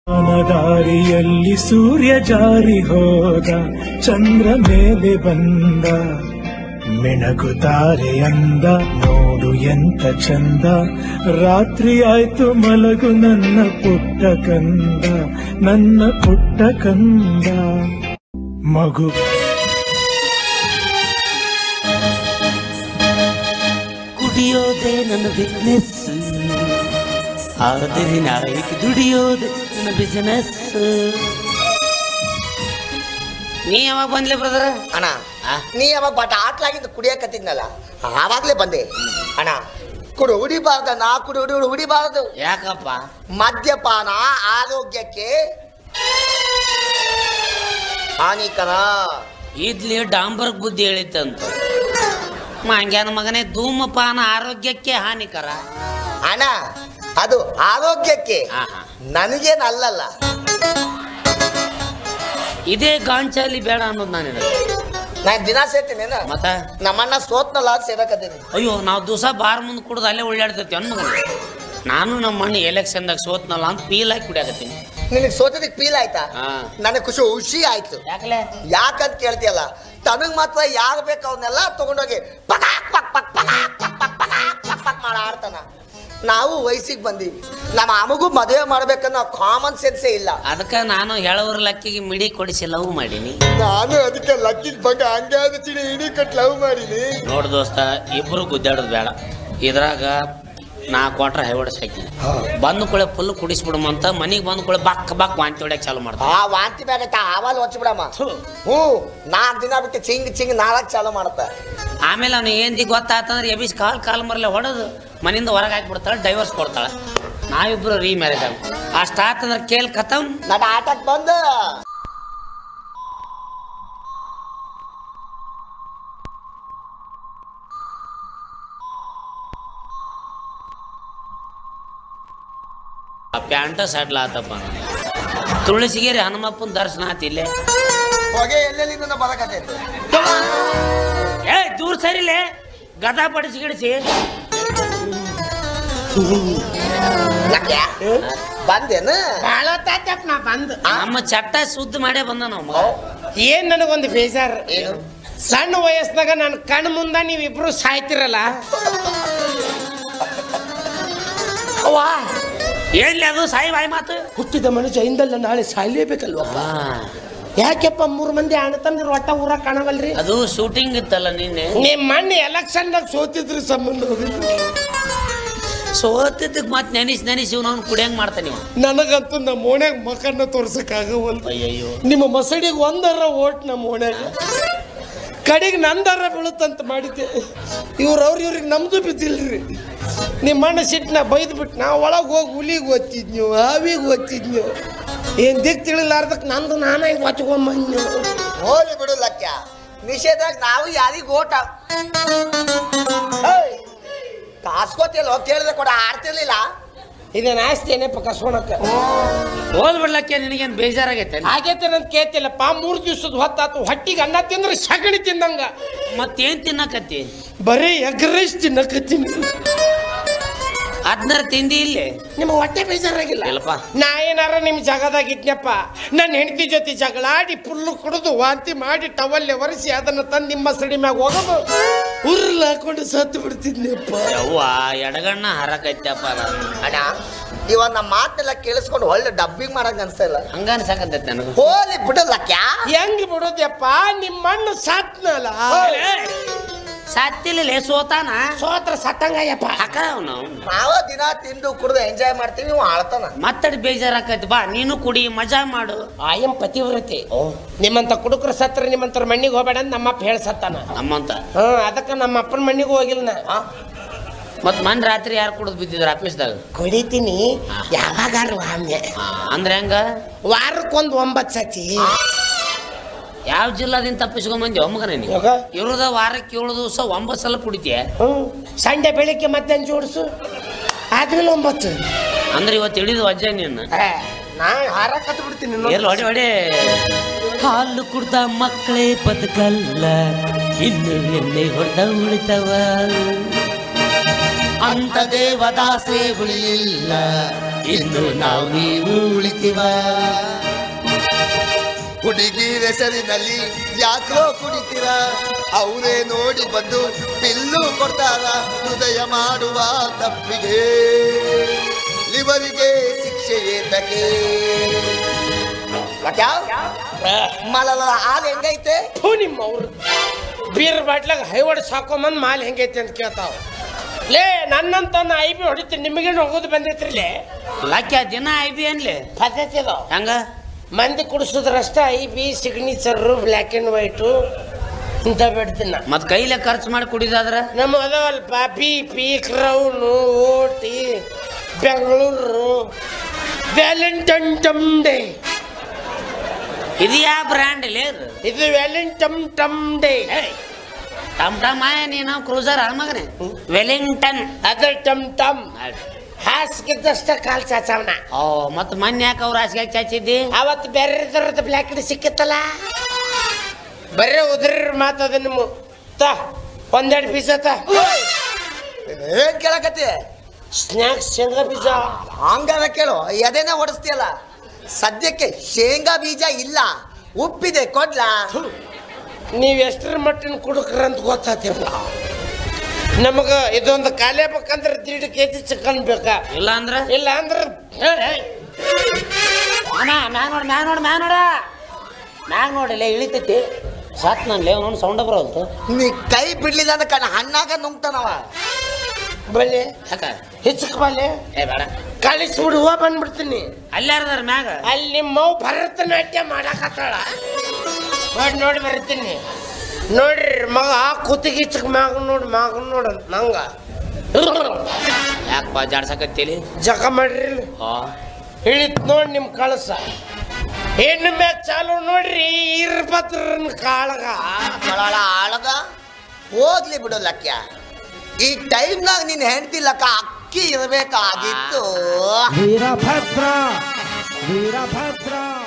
ದಾರಿಯಲ್ಲಿ ಸೂರ್ಯ ಜಾರಿ ಹೋದ ಚಂದ್ರ ಮೇಲೆ ಬಂದ ಮಿಣಗುತ್ತಾರೆ ಅಂದ ನೋಡು ಎಂತ ಚಂದ ರಾತ್ರಿ ಆಯ್ತು ಮಲಗು ನನ್ನ ಪುಟ್ಟ ಕಂದ ನನ್ನ ಪುಟ್ಟ ಕಂದ ಮಗು ಕುಡಿಯೋದೇ ನನ್ನ ಬಿಸ್ನೆಸ್ ಆದರೆ ನಾಯಕ ದುಡಿಯೋದೇ ನನ್ನ ಬಿಸಿನೆಸ್ ನೀ ಯಾವಾಗ ಬಂದ್ಲಿ ಬ್ರದರ್ ಅಣ್ಣ ನೀ ಯಾವಾಗ ಬಟ್ ಆಟ್ಲಾಗಿದ್ದು ಕುಡಿಯಕತ್ತಿದ್ನಲ್ಲ ಆವಾಗ್ಲೇ ಬಂದೆ ಅಣ್ಣ ಕುಡು ಹುಡಿಬಾರ್ದ ನಾ ಕುಡು ಹುಡಿ ಹುಡಿ ಹುಡಿಬಾರ್ದು ಯಾಕಪ್ಪ ಮದ್ಯಪಾನ ಆರೋಗ್ಯಕ್ಕೆ ಹಾನಿಕರ ಇದ್ಲಿ ಡಾಂಬರ್ಗ್ ಬುದ್ಧಿ ಹೇಳಿತ್ತಂತ ಮಂಗ್ಯಾನ ಮಗನೇ ಧೂಮಪಾನ ಆರೋಗ್ಯಕ್ಕೆ ಹಾನಿಕರ ಅಣ್ಣ ಅದು ಆರೋಗ್ಯಕ್ಕೆ ಆಹಾ. ನನಗೇನು ಅಲ್ಲಲ್ಲ ಇದೇ ಗಾಂಚಾಲಿ ಬೇಡ ಅನ್ನೋದು ನಾನು ಹೇಳೋದು. ನಾನು ದಿನ ಸೇರ್ತೀನಿ ಮತ್ತ ನಮ್ಮಣ್ಣ ಸೋತ್ನಲ್ಲ ಅಂತ ಸೇರಕತ್ತೀನಿ ಅಯ್ಯೋ ನಾವು ದಿವಸ ಬಾರ್ ಮುಂದೆ ಕುಡ್ದು ಅಲ್ಲೇ ಉಳ್ಳಾಡ್ತೈತಿ ಅನ್ಮಗ ನಾನು ನಮ್ಮ ಮಣ್ಣು ಎಲೆಕ್ಷನ್ದಾಗ ಸೋತ್ನಲ್ಲ ಅಂತ ಫೀಲ್ ಆಗಿ ಕುಡಿಯಾಕತ್ತೀನಿ ನಿನಗೆ ಸೋತದಕ್ಕೆ ಫೀಲ್ ಆಯ್ತಾ ಹಾ. ನನಗೆ ಖುಷಿ ಖುಷಿ ಆಯ್ತು ಯಾಕಲೆ ಯಾಕಂತ ಕೇಳ್ತೀಯಲ್ಲ ತನಗ್ ಮಾತ್ರ ಯಾರು ಬೇಕು ಅವನ್ನೆಲ್ಲ ತಗೊಂಡೋಗಿ ಪಕಾಕ್ ಪಕ್ ಪಕ್ ಪಕಾಕ್ ಪಕ್ ಪಕ್ ಪಕಾಕ್ ಪಕ್ ಪಕ್ ಮಾಡ ಆಡ್ತಾನ ನಾವು ವಯಸ್ಸಿಗೆ ಬಂದೀವಿ ನಮ್ಮ ಅಮಗೂ ಮದುವೆ ಮಾಡ್ಬೇಕನ್ನೋ ಕಾಮನ್ ಸೆನ್ಸೇ ಇಲ್ಲ ಅದಕ್ಕೆ ನಾನು ಹೇಳೋರ ಲಕ್ಕಿಗೆ ಮಿಡಿ ಕೊಡಿಸಿ ಲವ್ ಮಾಡೀನಿ ನಾನು ಅದಕ್ಕೆ ಲಕ್ಕಿಗೆ ಬಗ್ಗೆ ಹಂಗೆ ಅದಕ್ಕೆ ಇಡೀ ಕಟ್ ಲವ್ ಮಾಡೀನಿ ನೋಡು ದೋಸ್ತ ಇಬ್ರು ಗುದ್ದಾಡೋದು ಬೇಡ ಇದ್ರಾಗ ನಾ ಕೊಟ್ರ ಹೈವಡ್ಸ್ ಹಾಕಿನಿ ಬಂದ ಕೂಳೆ ಫುಲ್ ಕುಡಿಸ್ಬಿಡಮಂತ ಮನಿಗೆ ಬಂದ ಕೂಳೆ ಬಕ್ ಬಕ್ ವಾಂತಿ ಹೊಡ್ಯಕ್ ಚಾಲು ಮಾಡ್ತಾ ಆ ವಾಂತಿ ಬ್ಯಾಗೈತ ಆವಾಲ್ ಹೊಚ್ಚ ಬಿಡಮ್ಮ ಹ್ಞೂ ನಾಲ್ಕು ದಿನ ಬಿಟ್ಟು ಚಿಂಗ್ ಚಿಂಗ್ ನಾಲ್ಕು ಚಾಲು ಮಾಡುತ್ತ ಆಮೇಲೆ ಅವ್ನು ಏನ್ದಿ ಗೊತ್ತಾತಂದ್ರೆ ಎಬಿಸ್ ಕಾಲ್ ಕಾಲ್ ಮರಲೆ ಹೊಡೆದು ಮನಿಂದ ಹೊರಗೆ ಹಾಕ್ಬಿಡ್ತಾಳೆ ಡೈವರ್ಸ್ ಕೊಡ್ತಾಳೆ ನಾವಿಬ್ರು ರೀ ಮ್ಯಾರೇಜ್ ಆಗ ಅಷ್ಟ ಆತಂದ್ರೆ ಕೇಲ್ ಖತಮ್ ನಟ ಆಟಕ್ಕೆ ಬಂದು ಆ ಪ್ಯಾಂಟ ಸಡ್ಲ ಆತಪ್ಪ ತುಳಸಿಗೆರೆ ಹನುಮಪ್ಪನ ದರ್ಶನ ಆತಿಲ್ಲೇ ಹೊಗೆ ಎಲ್ಲೆಲ್ಲಿಂದ ಬರಕತ್ತೈತಿ ಏ ದೂರ ಸರಿಲೇ ಗದಾ ಪಡಿಸಿ ಗಿಡಿಸಿ ಯಾಕೆ? ಬಂದೇನು ಭಾಳ ಹೊತ್ತಾಯ್ತಪ್ಪ ನಾ ಬಂದು ನಮ್ಮ ಚಟ್ಟ ಸುದ್ದಿ ಮಾಡೇ ಬಂದ ನಾವು ಏನ್ ನನಗೊಂದು ಬೇಜಾರು ಏನು ಸಣ್ಣ ವಯಸ್ಸಿನಾಗ ನನ್ನ ಕಣ್ಣು ಮುಂದ ನೀವಿಬ್ರು ಸಾಯ್ತಿರಲ್ಲ ಅವ್ವಾ ಏನ್ಲಿ ಅದು ಸಾಯಿ ಬಾಯಿ ಮಾತು ಹುಟ್ಟಿದ ಮನುಷ್ಯ ಹಿಂದಲ್ಲ ನಾಳೆ ಸಾಯ್ಲೇಬೇಕಲ್ವಪ್ಪ ಯಾಕೆಪ್ಪ ಮೂರು ಮಂದಿ ಅಣ್ಣ ತಂದಿರು ಒಟ್ಟ ಊರ ಕಾಣವಲ್ರಿ ಅದು ಶೂಟಿಂಗ್ ಇತ್ತಲ್ಲ ನಿನ್ನೆ ನಿಮ್ಮ ಮಣ್ಣು ಎಲೆಕ್ಷನ್ದಾಗ ಸೋತಿದ್ರ ಸಂಬಂಧ ಹೋಗಿಲ್ಲ ಸೋತಿದ್ದಕ್ಕೆ ಮತ್ತೆ ನೆನಿಸ್ ನೆನಿಸಿ ಇವ್ನು ಕುಡಿಯಂಗ್ ಮಾಡ್ತಾನೆ ಇವ ನನಗಂತೂ ನಮ್ಮ ಓಣ್ಯಾಗ ಮಕನ್ನ ತೋರ್ಸಕ್ಕಾಗವಲ್ಲ ಅಯ್ಯಯ್ಯೋ ನಿಮ್ಮ ಮಸಡಿಗೆ ಒಂದರ ಓಟ್ ನಮ್ಮ ಓಣ್ಯಾಗ ಕಡೆಗೆ ನಂದರ ಬೀಳುತ್ತಂತ ಮಾಡಿದ್ದೆ ಇವ್ರು ಅವ್ರು ಇವ್ರಿಗೆ ನಮ್ದು ಬಿದ್ದಿಲ್ರಿ ನಿಮ್ಮ ಅಣ್ಣ ಸಿಟ್ಟನ ಬೈದು ಬಿಟ್ಟು ನಾವು ಒಳಗೆ ಹೋಗಿ ಹುಲಿಗೆ ಓದ್ತಿದ್ವು ಹಾವಿಗೆ ಓದ್ತಿದ್ವು ಏನು ದಿಕ್ ತಿಳಿಲಾರ್ದಕ್ಕೆ ನಂದು ನಾನೇ ಒಚ್ಕೊಂಬಂದು ಹೋಲಿ ಬಿಡು ಲಕ್ಯ ನಿಷೇಧಾಗ ನಾವು ಯಾರಿಗ ಓಟ ಕಾಸ್ಕೋತಿಯಲ್ಲ ಕೇಳಿದ್ರೆ ಕೂಡ ಆಡ್ತಿರ್ಲಿಲ್ಲ ಇದೇನು ಆಸ್ತಿ ಏನಪ್ಪ ಕಸ್ಕೊಳಕ್ಕೆ ಹೋದ್ ಬಿಡ್ಲಕ್ಕೆ ನಿನಗೇನ್ ಬೇಜಾರಾಗೈತೆ ಆಗೈತೆ ನಂತ ಕೇಳ್ತಿಲ್ಲಪ್ಪ ಮೂರು ದಿವಸದ ಹೊತ್ತಾತು ಹೊಟ್ಟಿಗೆ ಅನ್ನ ತಿಂದ್ರೆ ಸಗಣಿ ತಿಂದಂಗ ಮತ್ತೇನ್ ತಿನ್ನಕತ್ತಿ ಬರೀ ಎಗ್ರೈಸ್ ತಿನ್ನಕತ್ತೀನಿ ಅದ್ನಾರ ತಿಂದಿ ಇಲ್ಲಿ ನಿಮ್ಮ ಹೊಟ್ಟೆ ಬೇಜಾರಾಗಿಲ್ಲ ಇಲ್ಲಪ್ಪ ನಾ ಏನಾರ ನಿಮ್ಮ ಜಾಗದಾಗ ಇದ್ನಪ್ಪ ನನ್ನ ಹೆಂಡತಿ ಜೊತೆ ಜಗಳಾಡಿ ಪುಲ್ಲು ಕುಡಿದು ವಾಂತಿ ಮಾಡಿ ಟವಲ್ಲೆ ಒರೆಸಿ ಅದನ್ನ ತಂದು ನಿಮ್ಮ ಸಡಿ ಮ್ಯಾಗ ಹೋಗೋದು ಉರ್ಲ್ ಹಾಕೊಂಡು ಸತ್ತು ಬಿಡ್ತಿದ್ನಪ್ಪ ಯವ್ವ ಎಡಗಣ್ಣ ಹರಕೈತಪ್ಪ ಅಣ್ಣ ಇವಾಗ ನಮ್ಮ ಮಾತೆಲ್ಲ ಕೇಳಿಸ್ಕೊಂಡು ಒಳ್ಳೆ ಡಬ್ಬಿಂಗ್ ಮಾಡಂಗ ಅನ್ಸಲ್ಲ ಹಂಗ ಅನ್ಸಕತ್ತೈತೆ ನನಗೆ ಹೋಲಿ ಬಿಡು ಲಕ್ಯ ಹೆಂಗ್ ಬಿಡೋದ್ಯಪ್ಪ ನಿಮ್ಮ ಮಣ್ಣು ಸತ್ನಲ್ಲ ಸತ್ತಿಲ್ಲ ಸೋತಾನ ಸೋತ್ರ ಸತ್ತಂಗಯ್ಯಪ್ಪ ಹಾಕ ಅವ್ನು ನಾವ ದಿನ ತಿಂದು ಕುಡ್ದು ಎಂಜಾಯ್ ಮಾಡ್ತೀವಿ ಇವ ಆಳ್ತಾನ ಮತ್ತಡಿ ಬೇಜಾರಾಕೈತಿ ಬಾ ನೀನು ಕುಡಿ ಮಜಾ ಮಾಡು ಆಯಂ ಪತಿವ್ರತೆ ನಿಮ್ಮಂತ ಕುಡುಕರು ಸತ್ರ ನಿಮ್ಮಂತರ ಮಣ್ಣಿಗೆ ಹೋಗ್ಬೇಡ ಅಂತ ನಮ್ಮಪ್ಪ ಹೇಳಿ ಸತ್ತಾನ ನಮ್ಮಂತ ಹ್ಮ್ ಅದಕ್ಕೆ ನಮ್ಮ ಅಪ್ಪನ ಮಣ್ಣಿಗೆ ಹೋಗಿಲ್ಲ ನಾ ಆ? ಮತ್ ಮನ್ ರಾತ್ರಿ ಯಾರು ಕುಡಿದ್ ಬಿದ್ದಿದ್ರ ಆಫೀಸ್ದಾಗ ಕುಡಿತೀನಿ ಯಾವಾಗಾರು ಒಮ್ಮೆ ಅಂದ್ರೆ ಹೆಂಗ ವಾರಕ್ಕೊಂದು ಒಂಬತ್ತು ಸತಿ ಯಾವ ಜಿಲ್ಲಾದಿಂದ ತಪ್ಪಿಸ್ಕೊಂಡ್ ಒಮ್ಮಗನ ನೀ ಯಾಕ? ಇರೋದ ವಾರಕ್ಕೆ ಏಳು ದಿವಸ ಒಂಬತ್ತು ಸಲ ಕುಡಿತೀಯ ಹ್ಮ್ ಸಂಡೆ ಬೆಳಿಗ್ಗೆ ಮಧ್ಯಾಹ್ನ ಜೋಡಿಸು ಆದ್ಮೇಲೆ ಒಂಬತ್ತು ಅಂದ್ರೆ ಇವತ್ತು ಹಿಡಿದು ವಜ್ಜೆ ನೀನು ಏ, ನಾ ಹಾರ ಕತ್ ಬಿಡ್ತೀನಿ ಎಲ್ಲಿ ಹೊಡೆ ಹೊಡೆ ಹಾಲು ಕುಡ್ದ ಮಕ್ಕಳೇ ಬದುಕಲ್ಲ ಇನ್ನು ಎಣ್ಣೆ ಹೊಡೆದ ಉಳಿತವ ಅಂತ ದೇವದಾಸೆ ಉಳಿಲಿಲ್ಲ ಇನ್ನು ನಾವು ನೀವು ಉಳಿತೀವ ಹುಡುಗಿರ ಹೆಸರಿನಲ್ಲಿ ಯಾಕೋ ಕುಡಿತೀರ ಅವರೇ ನೋಡಿ ಬಂದು ಬಿಲ್ಲು ಕೊಡ್ತಾರ ಹೃದಯ ಮಾಡುವ ತಪ್ಪಿಗೆ ಇವರಿಗೆ ಶಿಕ್ಷೆ ಏತಕ್ಕೆ ಮಲಲ ಹಾಲು ಹೆಂಗೈತೆ ಥು ನಿಮ್ಮ ಅವ್ರು ಬೀರ್ ಬಾಟ್ಲಾಗ ಹೈವಡ್ ಸಾಕೊಂಬಂದ್ ಮಾಲ್ ಹೆಂಗೈತಿ ಅಂತ ಕೇಳ್ತಾವ ಲೇ ನನ್ನಂತ ಐ ಬಿ ಹೊಡಿತೀನಿ ನಿಮಗೇನು ಹೋಗೋದು ಬಂದೈತ್ರಿಲೇ ಲಕ್ಕ ದಿನ ಐ ಬಿ ಅನ್ಲಿ ಪದ್ಧತಿ ಅದಾವ ಹೆಂಗ ಮಂದಿ ಕುಡಿಸೋದ್ರಷ್ಟ I B signature black and white ಇಂಥ ಬಿಡ್ತೀನಿ ನಾ ಮತ್ ಕೈಲೆ ಖರ್ಚು ಮಾಡಿ ಕುಡಿದಾದ್ರ ನಮ್ಮ ಅದಾವಲ್ಪ B P crown OT Bengaluru valentine ಟಮ್ ಡೇ ಇದು ಯಾವ ಬ್ರ್ಯಾಂಡ್ ಇಲ್ಲಿ ಇದು? ಇದು ವ್ಯಾಲೆಂಟಮ್ ಟಮ್ ಡೇ ಟಮ್ ಟಮ್ ಆಯ ನೀನು ಕ್ರೂಸರ್ ಮಗನೆ ವೆಲಿಂಗ್ಟನ್ ಅದ್ರ ಟಮ್ ಟಮ್ ಹಾಸಿಗೆದ್ದಷ್ಟ ಕಾಲ್ ಚಾಚವನ ಓ ಮತ್ ಮೊನ್ನೆ ಯಾಕೆ ಅವ್ರ ಹಾಸಿಗೆ ಚಾಚಿದ್ದಿ ಅವತ್ತು ಬೇರೆ ಥರದ ಬ್ಲ್ಯಾಕ್ ಸಿಕ್ಕಿತ್ತಲ್ಲ ಬರೇ ಉದ್ರಿ ಮಾತದ ನಿಮ್ಮ ತ ಒಂದೆರಡು ಪೀಸ್ ಆತ ಏನ್ ಕೇಳಕತ್ತಿ ಸ್ನ್ಯಾಕ್ಸ್ ಶೇಂಗಾ ಬೀಜ ಹಂಗಾರ ಕೇಳು ಎದೆನ ಹೊಡಿಸ್ತೀಯಲ್ಲ ಸದ್ಯಕ್ಕೆ ಶೇಂಗಾ ಬೀಜ ಇಲ್ಲ ಉಪ್ಪಿದೆ ಕೊಡ್ಲಾ ನೀವು ಎಷ್ಟರ ಮಟ್ಟಿನ ಕುಡುಕ್ರ ಅಂತ ಗೊತ್ತಾತಿಲ್ಲ ನಮಗ ಇದೊಂದು ಕಾಲೇ ಬೇಕಂದ್ರೆ ದೀಡ್ ಕೆ ಜಿ ಚಿಕನ್ ಬೇಕಾ ಇಲ್ಲ ಅಂದ್ರ ಇಲ್ಲ ಅಂದ್ರೆ ಅಣ್ಣ ಮ್ಯಾಗ ನೋಡ್ ಮ್ಯಾಗ ನೋಡ್ ಮ್ಯಾಗ ನೋಡ ಮ್ಯಾಗ ನೋಡಿಲ್ಲ ಇಳಿತೈತಿ ಸಾತ್ ನನ್ಲೆ ಅವನೊಂದು ಸೌಂಡ ಬರೋಲ್ತು ನೀ ಕೈ ಬಿಡ್ಲಿಲ್ಲ ಅಂದ್ರೆ ಕಣ್ಣ ಹಣ್ಣಾಗ ನುಂಗ್ತಾನವ ಬಲ್ಲಿ ಯಾಕ ಹೆಚ್ಚಕ್ ಬಲ್ಲಿ ಏ ಬೇಡ ಕಳಿಸ್ಬಿಡು ಹೂವ ಬಂದ್ಬಿಡ್ತೀನಿ ಅಲ್ಲಾರದಾರ ಮ್ಯಾಗ ಅಲ್ಲಿ ನಿಮ್ಮವ್ ಭರತನಾಟ್ಯ ಮಾಡಾಕತ್ತಾಳ ನೋಡಿ ನೋಡಿ ಬರ್ತೀನಿ ನೋಡ್ರಿ ಮಗ ಕುತ್ತಿಗಿಚ್ಚಕ್ ಮ್ಯಾಗ ನೋಡಿ ಮ್ಯಾಗ ನೋಡ ನಂಗ ಯಾಕಪ್ಪ ಜಾಡ್ಸಕತ್ತೀಲಿ ಜಗ ಮಾಡ್ರಿ ಓ ಇಳಿತ್ ನೋಡಿ ನಿಮ್ ಕಳಸ ಹೆಣ್ಣು ಮ್ಯಾಚ್ ಚಾಲು ನೋಡ್ರಿ ಇರ್ಬತ್ರನ್ ಕಾಳಗ ಮಳಾಳ ಆಳಗ ಹೋಗ್ಲಿ ಬಿಡು ಲಕ್ಯ ಈ ಟೈಮ್ನಾಗ ನಿನ್ ಹೆಂಡತಿ ಲಕ್ಕ ಅಕ್ಕಿ ಇರಬೇಕಾಗಿತ್ತು ವೀರಭದ್ರ ವೀರಭದ್ರ